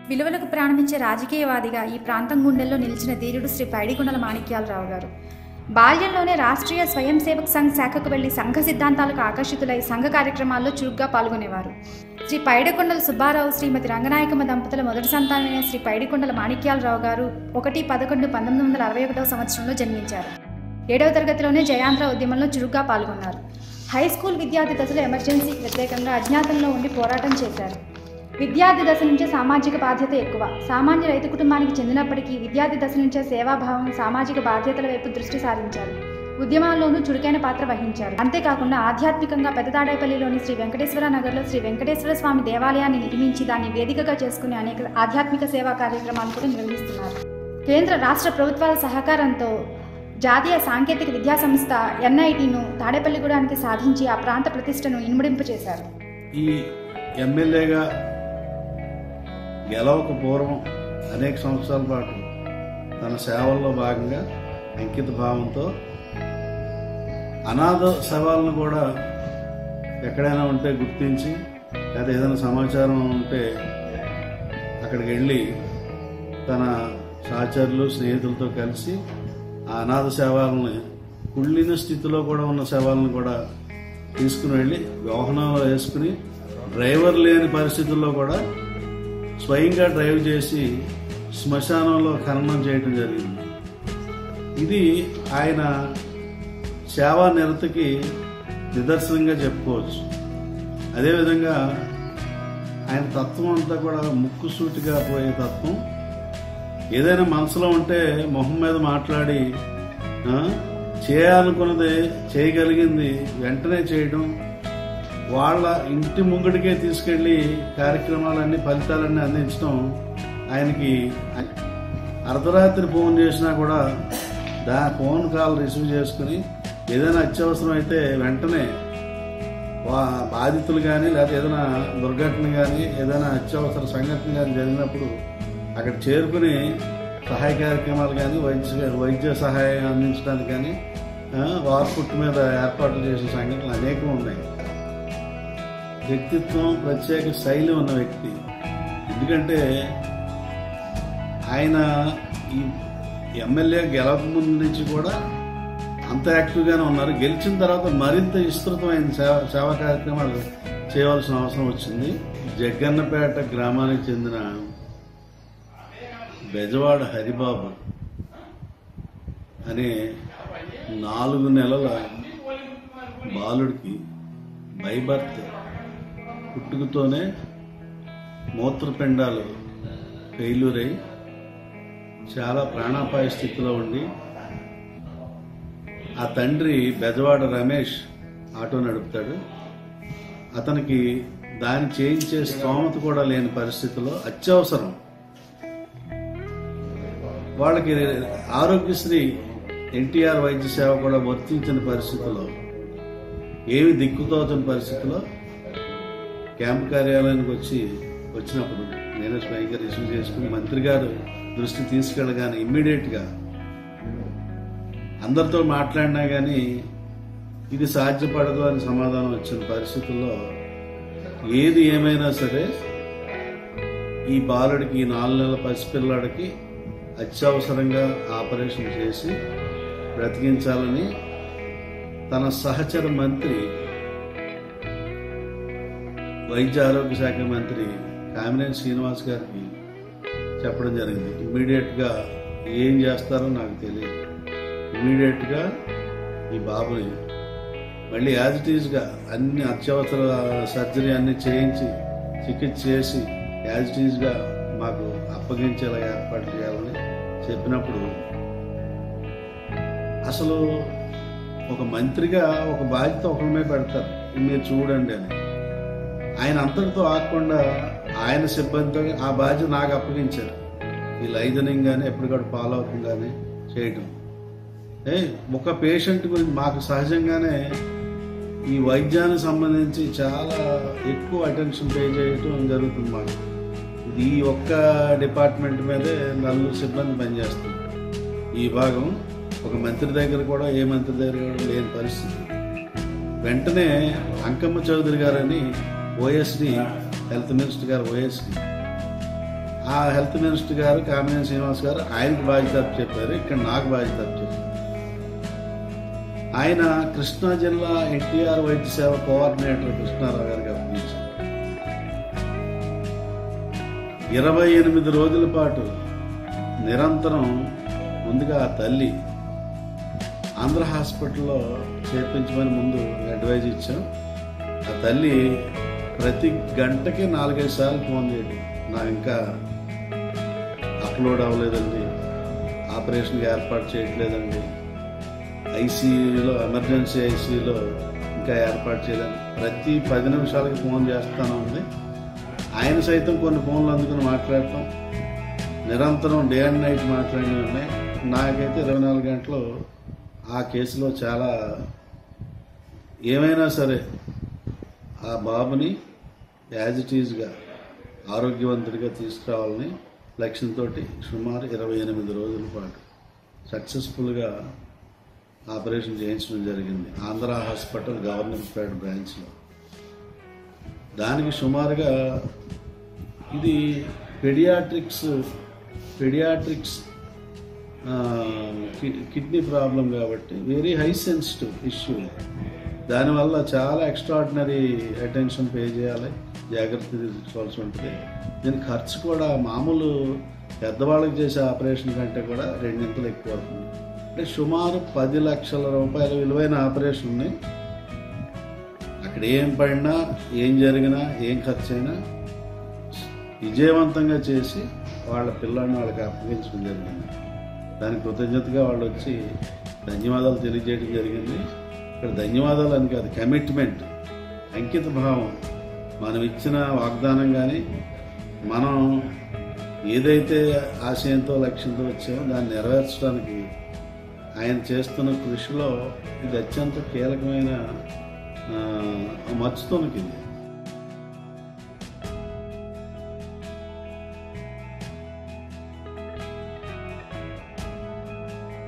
విలువలకు ప్రాణమించే రాజకీయవాదిగా ఈ ప్రాంతం గుండెల్లో నిలిచిన ధీరుడు శ్రీ పైడికొండల మాణిక్యాలరావు గారు బాల్యంలోనే రాష్ట్రీయ స్వయం సేవక్ సంఘ్ శాఖకు వెళ్లి సంఘ సిద్ధాంతాలకు ఆకర్షితులై సంఘ కార్యక్రమాల్లో చురుగ్గా పాల్గొనేవారు శ్రీ పైడికొండల సుబ్బారావు శ్రీమతి రంగనాయకమ్మ దంపతుల మొదటి సంతానమైన శ్రీ పైడికొండల మాణిక్యాలరావు గారు ఒకటి పదకొండు పంతొమ్మిది వందల అరవై ఒకటవ సంవత్సరంలో జన్మించారు ఏడవ తరగతిలోనే జయాంధ్ర ఉద్యమంలో చురుగ్గా పాల్గొన్నారు హై స్కూల్ విద్యార్థి దశలో ఎమర్జెన్సీకి వ్యతిరేకంగా అజ్ఞాతంలో ఉండి పోరాటం చేశారు విద్యార్థి దశ నుంచే సామాజిక బాధ్యత ఎక్కువ సామాన్య రైతు కుటుంబానికి చెందినప్పటికీ విద్యార్థి దశ నుంచే సేవాభావం సామాజిక బాధ్యతల వైపు దృష్టి సారించారు ఉద్యమాల్లోనూ చురుకైన పాత్ర వహించారు అంతేకాకుండా ఆధ్యాత్మికంగా పెద్దతాడేపల్లిలోని శ్రీ వెంకటేశ్వర నగర్లో శ్రీ వెంకటేశ్వర స్వామి దేవాలయాన్ని నిర్మించి దాన్ని వేదికగా చేసుకుని అనేక ఆధ్యాత్మిక సేవా కార్యక్రమాలు కూడా నిర్వహిస్తున్నారు కేంద్ర రాష్ట్ర ప్రభుత్వాల సహకారంతో జాతీయ సాంకేతిక విద్యా సంస్థ ఎన్ఐటిను తాడేపల్లిగూడానికి సాధించి ఆ ప్రాంత ప్రతిష్టను ఇనుమడింపు చేశారు ఈ ఎమ్మెల్యేగా గెలవక పూర్వం అనేక సంవత్సరాల పాటు తన సేవల్లో భాగంగా అంకిత భావంతో అనాథ శవాలను కూడా ఎక్కడైనా ఉంటే గుర్తించి లేదా ఏదైనా సమాచారం ఉంటే అక్కడికి వెళ్ళి తన సహచరులు స్నేహితులతో కలిసి ఆ అనాథ శవాలని కుళ్ళిన స్థితిలో కూడా ఉన్న శవాలను కూడా తీసుకుని వెళ్ళి వాహనంలో వేసుకుని డ్రైవర్ లేని పరిస్థితుల్లో కూడా స్వయంగా డ్రైవ్ చేసి శ్మశానంలో ఖననం చేయడం జరిగింది ఇది ఆయన సేవా నిరతకి నిదర్శనంగా చెప్పుకోవచ్చు అదేవిధంగా ఆయన తత్వం అంతా కూడా ముక్కుసూటిగా పోయే తత్వం ఏదైనా మనసులో ఉంటే మొహం మీద మాట్లాడి ఆ, చేయాలనుకున్నది చేయగలిగింది వెంటనే చేయడం వాళ్ళ ఇంటి ముంగడికే తీసుకెళ్లి కార్యక్రమాలన్నీ ఫలితాలన్నీ అందించడం ఆయనకి అర్ధరాత్రి ఫోన్ చేసినా కూడా దా ఫోన్ కాల్ రిసీవ్ చేసుకుని ఏదైనా అత్యవసరం అయితే వెంటనే వా- బాధితులు కానీ లేకపోతే ఏదైనా దుర్ఘటన కానీ ఏదైనా అత్యవసర సంఘటన కానీ జరిగినప్పుడు అక్కడ చేరుకుని సహాయ కార్యక్రమాలు కానీ వైద్య వైద్య సహాయం అందించడానికి కానీ ఆ, వార్పుట్ మీద ఏర్పాట్లు చేసిన సంఘటనలు అనేకం ఉన్నాయి వ్యక్తిత్వం ప్రత్యేక శైలి ఉన్న వ్యక్తి ఎందుకంటే ఆయన ఈ ఎమ్మెల్యే గెలవక ముందు నుంచి కూడా అంత యాక్టివ్గానే ఉన్నారు గెలిచిన తర్వాత మరింత విస్తృతమైన సేవ సేవా కార్యక్రమాలు చేయవలసిన అవసరం వచ్చింది జగ్గన్నపేట గ్రామానికి చెందిన బెజవాడ హరిబాబు అనే నాలుగు నెలల బాలుడికి బైబర్త్ పుట్టుకతోనే మూత్రపిండాలు ఫెయిల్యూర్ అయి చాలా ప్రాణాపాయ స్థితిలో ఉండి ఆ తండ్రి బెజవాడ రమేష్ ఆటో నడుపుతాడు అతనికి దాన్ని చేయించే స్తోమత కూడా లేని పరిస్థితిలో అత్యవసరం వాళ్ళకి ఆరోగ్యశ్రీ ఎన్టీఆర్ వైద్య సేవ కూడా వర్తించిన పరిస్థితుల్లో ఏమి దిక్కుతోచని పరిస్థితిలో క్యాంప్ కార్యాలయానికి వచ్చి వచ్చినప్పుడు నేనే స్వయంగా రిసీవ్ చేసుకుని మంత్రి గారు దృష్టి తీసుకెళ్ళగానే ఇమ్మీడియట్గా అందరితో మాట్లాడినా కానీ ఇది సాధ్యపడదు అని సమాధానం వచ్చిన పరిస్థితుల్లో ఏది ఏమైనా సరే ఈ బాలుడికి ఈ నాలుగు నెలల పసిపిల్లాడికి అత్యవసరంగా ఆపరేషన్ చేసి బ్రతికించాలని తన సహచర మంత్రి వైద్య ఆరోగ్య శాఖ మంత్రి కామినేని శ్రీనివాస్ గారికి చెప్పడం జరిగింది ఇమ్మీడియట్గా ఏం చేస్తారో నాకు తెలియదు ఇమ్మీడియట్గా ఈ బాబుని మళ్ళీ యాజ్ ఇట్ ఈజ్గా అన్ని అత్యవసర సర్జరీ అన్ని చేయించి చికిత్స చేసి యాజ్ ఇట్ ఈజ్గా మాకు అప్పగించేలా ఏర్పాటు చేయాలని చెప్పినప్పుడు అసలు ఒక మంత్రిగా ఒక బాధ్యత ఒకరిమే పెడతారు మీరు చూడండి అని ఆయన అంతటితో ఆగకుండా ఆయన సిబ్బందితో ఆ బాధ్యత నాకు అప్పగించారు ఈ లైజనింగ్ కానీ ఎప్పటికప్పుడు ఫాలో అవుతుంది కానీ చేయటం ఏ ఒక పేషెంట్ గురించి మాకు సహజంగానే ఈ వైద్యానికి సంబంధించి చాలా ఎక్కువ అటెన్షన్ పే చేయటం జరుగుతుంది మాకు ఇది ఈ ఒక్క డిపార్ట్మెంట్ మీదే నలుగురు సిబ్బంది పనిచేస్తుంది ఈ భాగం ఒక మంత్రి దగ్గర కూడా ఏ మంత్రి దగ్గర కూడా లేని పరిస్థితి వెంటనే అంకమ్మ చౌదరి గారని ఓఎస్డి హెల్త్ మినిస్టర్ గారు ఓఎస్డి ఆ హెల్త్ మినిస్టర్ గారు కామినేని శ్రీనివాస్ గారు ఆయనకి బాధ్యత చెప్పారు ఇక్కడ నాకు బాధ్యత చెప్పారు ఆయన కృష్ణా జిల్లా ఎన్టీఆర్ వైద్య సేవ కోఆర్డినేటర్ కృష్ణారావు గారికి అప్పగించారు ఇరవై ఎనిమిది రోజుల పాటు నిరంతరం ముందుగా ఆ తల్లి ఆంధ్ర హాస్పిటల్లో చేర్పించమని ముందు అడ్వైజ్ ఇచ్చాం ఆ తల్లి ప్రతి గంటకి నాలుగైదు సార్లు ఫోన్ చేయడం నాకు ఇంకా అప్లోడ్ అవ్వలేదండి ఆపరేషన్కి ఏర్పాటు చేయట్లేదండి ఐసీయూలో ఎమర్జెన్సీ ఐసీయూలో ఇంకా ఏర్పాటు చేయలేదు ప్రతి పది నిమిషాలకి ఫోన్ చేస్తాను ఉంది ఆయన సైతం కొన్ని ఫోన్లు అందుకుని మాట్లాడటం నిరంతరం డే అండ్ నైట్ మాట్లాడినవి ఉన్నాయి నాకైతే ఇరవై నాలుగు గంటలు ఆ కేసులో చాలా ఏమైనా సరే ఆ బాబుని యాజ్ ఇట్ ఈజ్గా ఆరోగ్యవంతుడిగా తీసుకురావాలని లక్ష్యంతో సుమారు ఇరవై ఎనిమిది రోజుల పాటు సక్సెస్ఫుల్గా ఆపరేషన్ చేయించడం జరిగింది ఆంధ్ర హాస్పిటల్ గవర్నర్పేట బ్రాంచ్లో దానికి సుమారుగా ఇది పెడియాట్రిక్స్ పెడియాట్రిక్స్ కిడ్నీ ప్రాబ్లం కాబట్టి వెరీ హై సెన్సిటివ్ ఇష్యూ దానివల్ల చాలా ఎక్స్ట్రాడినరీ అటెన్షన్ పే చేయాలి జాగ్రత్త తీసుకోవాల్సి ఉంటుంది దీని ఖర్చు కూడా మామూలు పెద్దవాళ్ళకి చేసే ఆపరేషన్ కంటే కూడా రెండింతలు ఎక్కువ అవుతుంది అంటే సుమారు పది లక్షల రూపాయల విలువైన ఆపరేషన్ని అక్కడ ఏం పడినా ఏం జరిగినా ఏం ఖర్చు అయినా విజయవంతంగా చేసి వాళ్ళ పిల్లాడిని వాళ్ళకి అప్పగించడం జరిగింది దానికి కృతజ్ఞతగా వాళ్ళు వచ్చి ధన్యవాదాలు తెలియజేయడం జరిగింది ఇక్కడ ధన్యవాదాలు అని కాదు కమిట్మెంట్ అంకిత భావం మనం ఇచ్చిన వాగ్దానం కానీ మనం ఏదైతే ఆశయంతో లక్ష్యంతో వచ్చామో దాన్ని నెరవేర్చడానికి ఆయన చేస్తున్న కృషిలో ఇది అత్యంత కీలకమైన ఆ, మచ్చుతునకి ఇది